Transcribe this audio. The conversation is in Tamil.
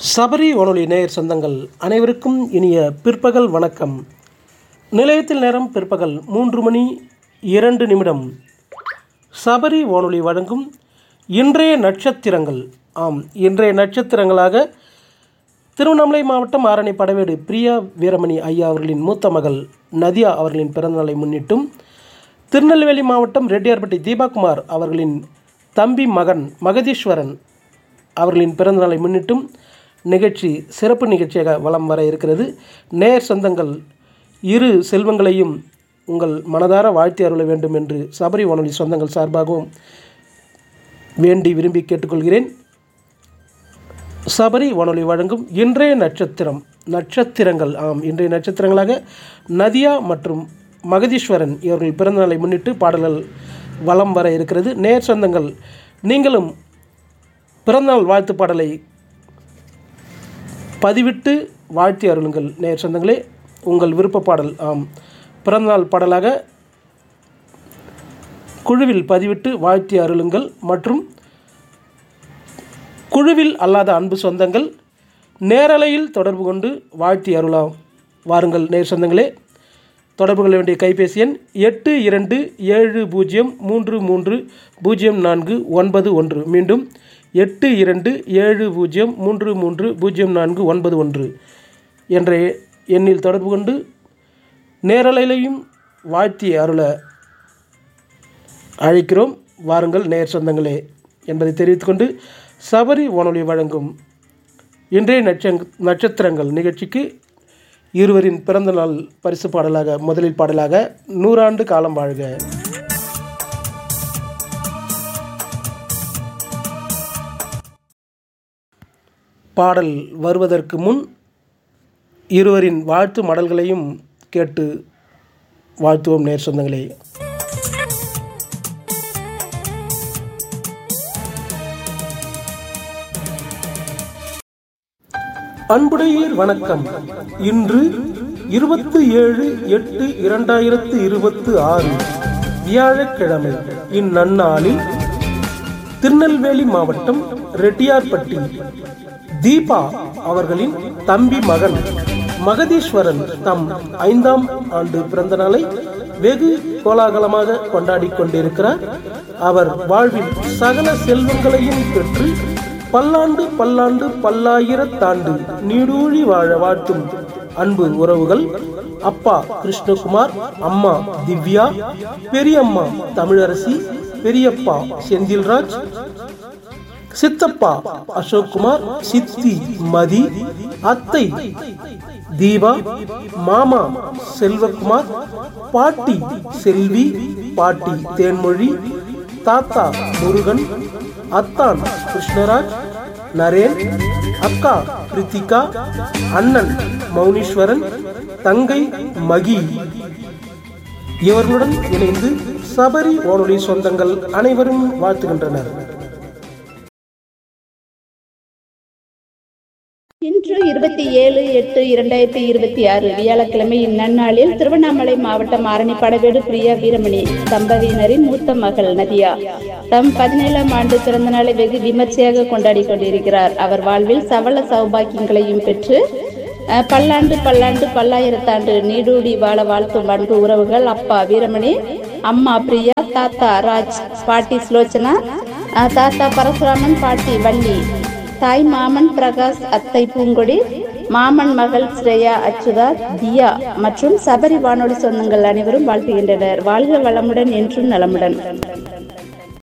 சபரி வானொலி நேயர் சொந்தங்கள் அனைவருக்கும் இனிய பிற்பகல் வணக்கம் நிலையத்தில் நேரம் பிற்பகல் மூன்று மணி இரண்டு நிமிடம் சபரி வானொலி வழங்கும் இன்றைய நட்சத்திரங்கள் ஆம் இன்றைய நட்சத்திரங்களாக திருவண்ணாமலை மாவட்டம் ஆரணி படவேடு பிரியா வீரமணி ஐயா அவர்களின் மூத்த மகள் நதியா அவர்களின் பிறந்தநாளை முன்னிட்டும் திருநெல்வேலி மாவட்டம் ரெட்டியார்பட்டி தீபாகுமார் அவர்களின் தம்பி மகன் மகதீஸ்வரன் அவர்களின் பிறந்தநாளை முன்னிட்டும் நிகழ்ச்சி சிறப்பு நிகழ்ச்சியாக வலம் வர இருக்கிறது நேர் சொந்தங்கள் இரு செல்வங்களையும் உங்கள் மனதார வாழ்த்தி அருள வேண்டும் என்று சபரி வானொலி சொந்தங்கள் சார்பாகவும் வேண்டி விரும்பி கேட்டுக்கொள்கிறேன் சபரி வானொலி வழங்கும் இன்றைய நட்சத்திரம் நட்சத்திரங்கள் ஆம் இன்றைய நட்சத்திரங்களாக நதியா மற்றும் மகதீஸ்வரன் இவர்கள் பிறந்தநாளை முன்னிட்டு பாடல்கள் வலம் வர இருக்கிறது நேர் சொந்தங்கள் நீங்களும் பிறந்தநாள் வாழ்த்து பாடலை பதிவிட்டு வாழ்த்தி அருளுங்கள் நேர் சொந்தங்களே உங்கள் விருப்ப பாடல் ஆம் பிறந்தநாள் பாடலாக குழுவில் பதிவிட்டு வாழ்த்தி அருளுங்கள் மற்றும் குழுவில் அல்லாத அன்பு சொந்தங்கள் நேரலையில் தொடர்பு கொண்டு வாழ்த்தி அருளாம் வாருங்கள் நேர் சொந்தங்களே தொடர்பு கொள்ள வேண்டிய கைபேசி எண் எட்டு இரண்டு ஏழு பூஜ்ஜியம் மூன்று மூன்று பூஜ்ஜியம் நான்கு ஒன்பது ஒன்று மீண்டும் எட்டு இரண்டு ஏழு பூஜ்ஜியம் மூன்று மூன்று பூஜ்ஜியம் நான்கு ஒன்பது ஒன்று என்ற எண்ணில் தொடர்பு கொண்டு நேரலையிலையும் வாழ்த்தி அருள அழைக்கிறோம் வாருங்கள் நேர் சொந்தங்களே என்பதை தெரிவித்துக்கொண்டு சபரி வானொலி வழங்கும் இன்றைய நட்சங் நட்சத்திரங்கள் நிகழ்ச்சிக்கு இருவரின் பிறந்தநாள் பரிசு பாடலாக முதலில் பாடலாக நூறாண்டு காலம் வாழ்க பாடல் வருவதற்கு முன் இருவரின் வாழ்த்து மடல்களையும் கேட்டு வாழ்த்துவோம் நேர் சொந்தங்களே அன்புடையீர் வணக்கம் இன்று இருபத்தி ஏழு எட்டு இரண்டாயிரத்து இருபத்து ஆறு வியாழக்கிழமை இந்நன்னாளில் திருநெல்வேலி மாவட்டம் ரெட்டியார்பட்டி தீபா அவர்களின் தம்பி மகன் மகதீஸ்வரன் தம் ஐந்தாம் ஆண்டு பிறந்த நாளை வெகு கோலாகலமாக கொண்டாடி கொண்டிருக்கிறார் அவர் வாழ்வில் சகல செல்வங்களையும் பெற்று பல்லாண்டு பல்லாண்டு பல்லாயிரத்தாண்டு நீடூழி வாழ வாழ்த்தும் அன்பு உறவுகள் அப்பா கிருஷ்ணகுமார் அம்மா திவ்யா பெரியம்மா தமிழரசி பெரியப்பா செந்தில்ராஜ் சித்தப்பா அசோக்குமார் சித்தி மதி அத்தை தீபா மாமா செல்வகுமார் பாட்டி செல்வி பாட்டி தேன்மொழி தாத்தா முருகன் அத்தான் கிருஷ்ணராஜ் நரேன் அக்கா கிருத்திகா அண்ணன் மௌனீஸ்வரன் தங்கை மகி இவர்களுடன் இணைந்து சபரி வானொலி சொந்தங்கள் அனைவரும் வாழ்த்துகின்றனர் இன்று இருபத்தி ஏழு எட்டு இரண்டாயிரத்தி இருபத்தி ஆறு வியாழக்கிழமை இந்நன்னாளில் திருவண்ணாமலை மாவட்டம் ஆரணி படவேடு பிரியா வீரமணி தம்பதியினரின் மூத்த மகள் நதியா தம் பதினேழாம் ஆண்டு பிறந்த நாளை வெகு விமர்சையாக கொண்டாடி கொண்டிருக்கிறார் அவர் வாழ்வில் சவள சௌபாக்கியங்களையும் பெற்று அஹ், பல்லாண்டு பல்லாண்டு பல்லாயிரத்தாண்டு நீடூடி வாழ வாழ்த்தும் அன்பு உறவுகள் அப்பா வீரமணி அம்மா பிரியா தாத்தா ராஜ் பாட்டி சுலோச்சனா அஹ், தாத்தா பரசுராமன் பாட்டி வள்ளி தாய் மாமன் பிரகாஷ் அத்தை பூங்கொடி மாமன் மகள் ஸ்ரேயா அச்சுதா தியா மற்றும் சபரி வானொலி சொந்தங்கள் அனைவரும் வாழ்த்துகின்றனர் வாழ்க வளமுடன் என்றும் நலமுடன்